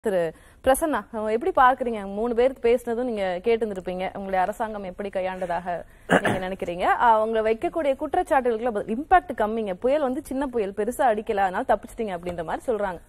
திரு பிரசன்னா அஹ் எப்படி பார்க்கறீங்க மூணு பேருக்கு பேசினதும் நீங்க கேட்டு உங்களுடைய அரசாங்கம் எப்படி கையாண்டதாக நீங்க நினைக்கிறீங்க அஹ் அவங்க வைக்கக்கூடிய குற்றச்சாட்டுகளுக்கு இம்பாக்ட் கம்மிங்க புயல் வந்து சின்ன புயல் பெருசா அடிக்கல அதனால தப்பிச்சிட்டீங்க அப்படின்ற மாதிரி சொல்றாங்க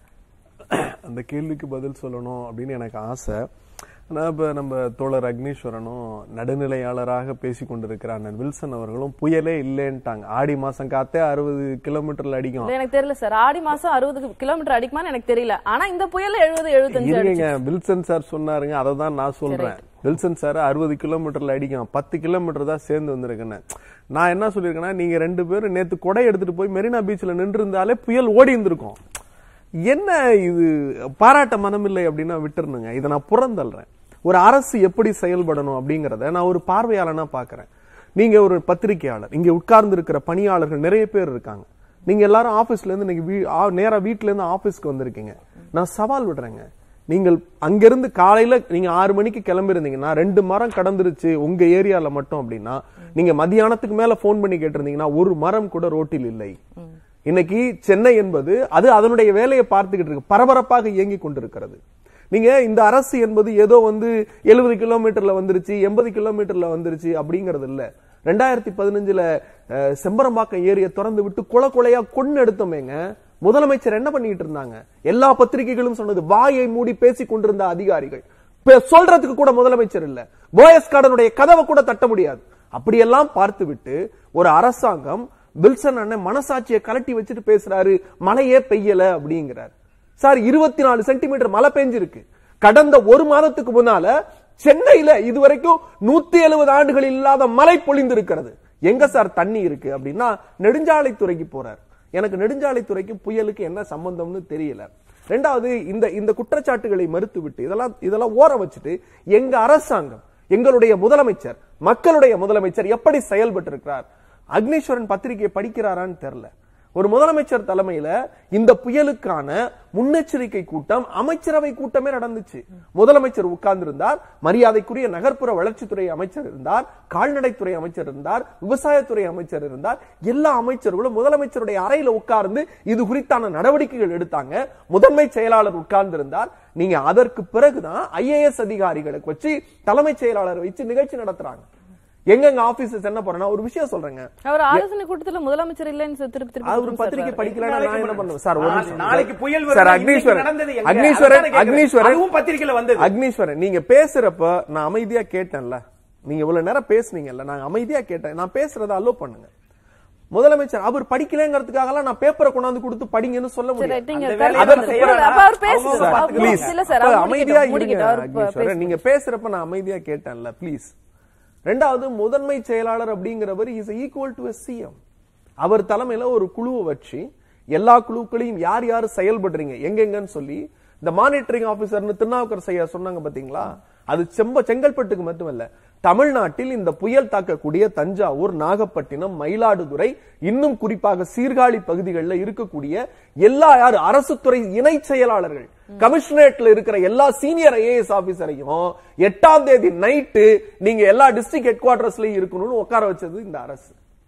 அந்த கேள்விக்கு பதில் சொல்லணும் அப்படின்னு எனக்கு ஆசை ஆனா இப்ப நம்ம தோழர் அக்னீஸ்வரனும் நடுநிலையாளராக பேசி கொண்டிருக்கிற அண்ணன் வில்சன் அவர்களும் புயலே இல்லைன்ட்டாங்க ஆடி மாசம் காத்தே அறுபது கிலோமீட்டர்ல அடிக்கும் இது எனக்கு தெரியல சார் ஆடி மாசம் அறுபது கிலோமீட்டர் அடிக்குமான்னு எனக்கு தெரியல ஆனா இந்த புயல் எழுபது எழுபத்தஞ்சு இருங்க வில்சன் சார் சொன்னாருங்க அதை தான் நான் சொல்றேன் வில்சன் சார் அறுபது கிலோமீட்டர்ல அடிக்கும் பத்து கிலோமீட்டர் தான் சேர்ந்து வந்திருக்கேன்னு நான் என்ன சொல்லியிருக்கேன்னா நீங்க ரெண்டு பேரும் நேத்து கொடை எடுத்துட்டு போய் மெரினா பீச்ல நின்று இருந்தாலே புயல் ஓடி இருந்திருக்கும் என்ன இது பாராட்ட மனமில்லை அப்படின்னா விட்டுருணுங்க இதை நான் புறந்தள்ளுறேன் ஒரு அரசு எப்படி செயல்படணும் அப்படிங்கறத நான் ஒரு பார்வையாளனா பாக்குறேன் நீங்க ஒரு பத்திரிகையாளர் இங்க உட்கார்ந்து இருக்கிற பணியாளர்கள் நிறைய பேர் இருக்காங்க நீங்க எல்லாரும் ஆபீஸ்ல இருந்து இன்னைக்கு வீ- ஆ- நேரா வீட்ல இருந்து ஆபீஸ்க்கு வந்திருக்கீங்க நான் சவால் விடுறேங்க நீங்கள் அங்கிருந்து காலையில நீங்க ஆறு மணிக்கு கிளம்பி இருந்தீங்கன்னா ரெண்டு மரம் கடந்துருச்சு உங்க ஏரியால மட்டும் அப்படின்னா நீங்க மதியானத்துக்கு மேல போன் பண்ணி கேட்டிருந்தீங்கன்னா ஒரு மரம் கூட ரோட்டில் இல்லை இன்னைக்கு சென்னை என்பது அது அதனுடைய வேலையை பார்த்துக்கிட்டு இருக்கு பரபரப்பாக இயங்கி கொண்டிருக்கிறது நீங்க இந்த அரசு என்பது ஏதோ வந்து எழுபது கிலோமீட்டர்ல வந்துருச்சு எண்பது கிலோமீட்டர்ல வந்துருச்சு அப்படிங்கறது இல்ல ரெண்டாயிரத்தி பதினஞ்சுல அஹ், செம்பரம்பாக்கம் ஏரியை திறந்து விட்டு குல குலையா கொன்னு எடுத்தோமேங்க முதலமைச்சர் என்ன பண்ணிட்டு இருந்தாங்க எல்லா பத்திரிகைகளும் சொன்னது வாயை மூடி பேசி கொண்டிருந்த அதிகாரிகள் பே- சொல்றதுக்கு கூட முதலமைச்சர் இல்ல போயஸ் கார்டனுடைய கதவை கூட தட்ட முடியாது அப்படியெல்லாம் பார்த்து விட்டு ஒரு அரசாங்கம் வில்சன் அண்ணன் மனசாட்சியை கலட்டி வச்சுட்டு பேசுறாரு மழையே பெய்யல அப்படிங்கிறார் சார் இருபத்தி நாலு சென்டிமீட்டர் மழை பெஞ்சிருக்கு கடந்த ஒரு மாதத்துக்கு முன்னால சென்னையில இதுவரைக்கும் நூத்தி எழுபது ஆண்டுகள் இல்லாத மழை பொழிந்திருக்கிறது எங்க சார் தண்ணி இருக்கு அப்படின்னா நெடுஞ்சாலைத்துறைக்கு போறார் எனக்கு நெடுஞ்சாலைத்துறைக்கு புயலுக்கு என்ன சம்பந்தம்னு தெரியல ரெண்டாவது இந்த இந்த குற்றச்சாட்டுகளை மறுத்துவிட்டு இதெல்லாம் இதெல்லாம் ஓர வச்சுட்டு எங்க அரசாங்கம் எங்களுடைய முதலமைச்சர் மக்களுடைய முதலமைச்சர் எப்படி செயல்பட்டு இருக்கிறார் அக்னீஸ்வரன் பத்திரிகையை படிக்கிறாரான்னு தெரியல ஒரு முதலமைச்சர் தலைமையில இந்த புயலுக்கான முன்னெச்சரிக்கை கூட்டம் அமைச்சரவை கூட்டமே நடந்துச்சு முதலமைச்சர் உட்கார்ந்து இருந்தார் மரியாதைக்குரிய நகர்ப்புற வளர்ச்சித்துறை அமைச்சர் இருந்தார் கால்நடைத்துறை அமைச்சர் இருந்தார் விவசாயத்துறை அமைச்சர் இருந்தார் எல்லா அமைச்சர்களும் முதலமைச்சருடைய அறையில உட்கார்ந்து இது குறித்தான நடவடிக்கைகள் எடுத்தாங்க முதன்மை செயலாளர் உட்கார்ந்து இருந்தார் நீங்க அதற்கு பிறகுதான் ஐஏஎஸ் அதிகாரிகளுக்கு வச்சு தலைமைச் செயலாளர் வச்சு நிகழ்ச்சி நடத்துறாங்க எங்கெங்க ஆபீசஸ் என்ன போறேன்னா ஒரு விஷயம் சொல்றேங்க அவர் ஆலோசனை கூட்டத்துல முதலமைச்சர் இல்லைன்னு சொல்லி திருப்பி திருப்பி அவர் திருப்பி பத்திரிகை சொல்றாரு. படிக்கலன்னா நான் என்ன பண்ணுவேன் சார் ஒரு நாளை- நிமிஷம். நாளைக்கு புயல் சார் வருது, அக்னீஸ்வரன் இன்னைக்கு நடந்தது எங்க? அக்னீஸ்வரன் அதானே கேக்குறேன். அக்னீஸ்வரன் அதுவும் பத்திரிக்கையில வந்தது. அக்னீஸ்வரன் நீங்க பேசுறப்ப நான் அமைதியா கேட்டேன்ல நீங்க இவ்வளவு நேரம் பேசுனீங்கல்ல நான் அமைதியா கேட்டேன் நான் பேசுறத அலோ பண்ணுங்க முதலமைச்சர் அவர் படிக்கலங்கிறதுக்காக நான் பேப்பரை கொண்டாந்து கொடுத்து படிங்கன்னு சொல்ல சரி, முடியாது நீங்க அந்த கருத்து வேலையை வந்து- அவர் செய்யறாரா? அப்ப அவர் பேசு அவங்க சார். பார்த்துக்கலாம். ப்ளீஸ் இல்ல சார் அவர் அமைதியா முடிக்கட்டும், முடிக்கட்டும். இருங்க அவர் ப- அக்னீஸ்வரன். பேசு. நீங்க பேசுறப்ப நான் அமைதியா கேட்டேன்ல ப்ளீஸ் ரெண்டாவது முதன்மை செயலாளர் அப்படிங்கிறவர் இஸ் ஈக்குவல் டு சிஎம் அவர் தலைமையில ஒரு குழுவை வச்சு எல்லா குழுக்களையும் யார் யார் செயல்படுறீங்க எங்கெங்கன்னு சொல்லி இந்த மானிட்டரிங் ஆபீசர்னு திருநாவுக்கரசு ஐயா சொன்னாங்க பாத்தீங்களா அது செம்ப செங்கல்பட்டுக்கு மட்டுமல்ல தமிழ்நாட்டில் இந்த புயல் தாக்கக்கூடிய தஞ்சாவூர் நாகப்பட்டினம் மயிலாடுதுறை இன்னும் குறிப்பாக சீர்காழி பகுதிகளில் இருக்கக்கூடிய எல்லா யார் அரசு துறை இணை செயலாளர்கள் கமிஷனரேட்ல இருக்கிற எல்லா சீனியர் ஐஏஎஸ் ஆபீசரையும் எட்டாம் தேதி நைட்டு நீங்க எல்லா டிஸ்ட்ரிக்ட் ஹெட் குவார்டர்ஸ்லயும் இருக்கணும்னு உட்கார வச்சது இந்த அரசு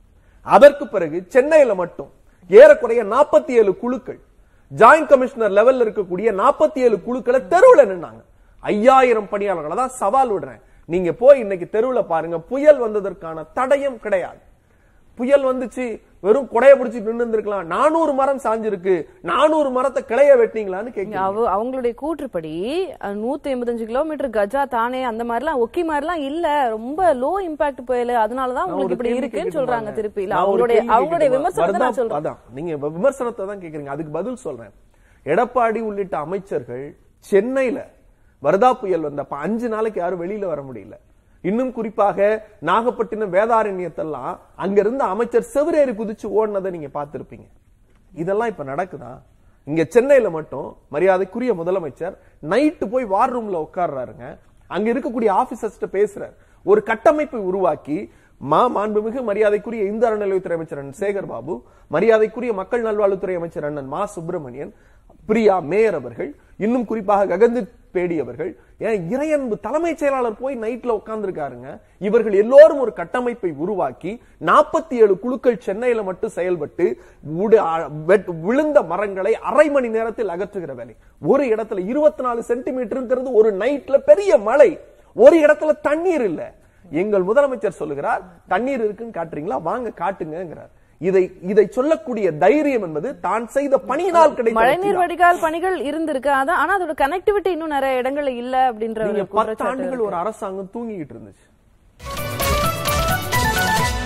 அதற்கு பிறகு சென்னையில மட்டும் ஏறக்குறைய நாற்பத்தி ஏழு குழுக்கள் ஜாயிண்ட் கமிஷனர் லெவல்ல இருக்கக்கூடிய நாற்பத்தி ஏழு குழுக்களை தெருவுல நின்னாங்க ஐயாயிரம் பணியாளர்களை தான் சவால் விடுறேன் நீங்க போய் இன்னைக்கு தெருவுல பாருங்க புயல் வந்ததற்கான தடயம் கிடையாது புயல் வந்துச்சு வெறும் கொடைய பிடிச்சிட்டு நின்று இருந்திருக்கலாம் நானூறு மரம் சாஞ்சிருக்கு நானூறு மரத்தை கிளைய வெட்டிங்களான்னு இங்க கேக்குறீங்க அவ- அவங்களுடைய கூற்றுப்படி அஹ், நூத்தி எண்பத்தஞ்சு கிலோமீட்டர் கஜா தானே அந்த மாதிரிலாம் ஒக்கி மாதிரிலாம் இல்ல ரொம்ப லோ இம்பாக்ட் புயல் அதனாலதான் நான் ஒரு உங்களுக்கு இப்படி கேள்வி இருக்குன்னு கேட்கட்டுமா? சொல்றாங்க திருப்பி இல்ல நான் ஒரு அவங்களுடைய கேள்வி அவங்களுடைய கேட்கட்டுமா? விமர்சனத்தை நான் வருதா- சொல்றேன் அதான் நீங்க வ- விமர்சனத்தை தான் கேக்குறீங்க அதுக்கு பதில் சொல்றேன் எடப்பாடி உள்ளிட்ட அமைச்சர்கள் சென்னையில வரதா புயல் வந்தப்ப அஞ்சு நாளைக்கு யாரும் வெளியில வர முடியல இன்னும் குறிப்பாக நாகப்பட்டினம் வேதாரண்யத்தெல்லாம் அங்க இருந்த அமைச்சர் செவரேறி குதிச்சு ஓடினதை நீங்க பார்த்திருப்பீங்க இதெல்லாம் இப்ப நடக்குதா இங்க சென்னையில மட்டும் மரியாதைக்குரிய முதலமைச்சர் நைட்டு போய் வார் ரூம்ல உட்கார்றாருங்க அங்க இருக்கக்கூடிய ஆபீசர்ஸ்ட பேசுறாரு ஒரு கட்டமைப்பை உருவாக்கி மா மாண்புமிகு மரியாதைக்குரிய இந்து அறநிலையத்துறை அமைச்சர் அண்ணன் சேகர் பாபு மரியாதைக்குரிய மக்கள் நல்வாழ்வுத்துறை அமைச்சர் அண்ணன் மா சுப்பிரமணியன் பிரியா மேயர் அவர்கள் இன்னும் குறிப்பாக ககன்தீப் பேடி அவர்கள் ஏன் இறையன்பு தலைமைச் செயலாளர் போய் நைட்ல உட்கார்ந்துருக்காருங்க இவர்கள் எல்லோரும் ஒரு கட்டமைப்பை உருவாக்கி நாற்பத்தி ஏழு குழுக்கள் சென்னையில மட்டும் செயல்பட்டு உடு- அ- வெட்- விழுந்த மரங்களை அரை மணி நேரத்தில் அகற்றுகிற வேலை ஒரு இடத்துல இருபத்தி நாலு சென்டிமீட்டருங்கிறது ஒரு நைட்ல பெரிய மழை ஒரு இடத்துல தண்ணீர் இல்ல எங்கள் முதலமைச்சர் சொல்லுகிறார் தண்ணீர் இருக்குன்னு காட்டுறீங்களா வாங்க காட்டுங்கிறார் இதை இதை சொல்லக்கூடிய தைரியம் என்பது தான் செய்த பணியினால் கிடைத்த மழைநீர் வெற்றிதான். வடிகால் பணிகள் இருந்திருக்கு அதான் ஆனா அதோட கனெக்டிவிட்டி இன்னும் நிறைய இடங்கள்ல இல்ல அப்படின்ற ஒரு நீங்க பத்து குற்றச்சாட்டு ஆண்டுகள் இருக்கு. ஒரு அரசாங்கம் தூங்கிட்டு இருந்துச்சு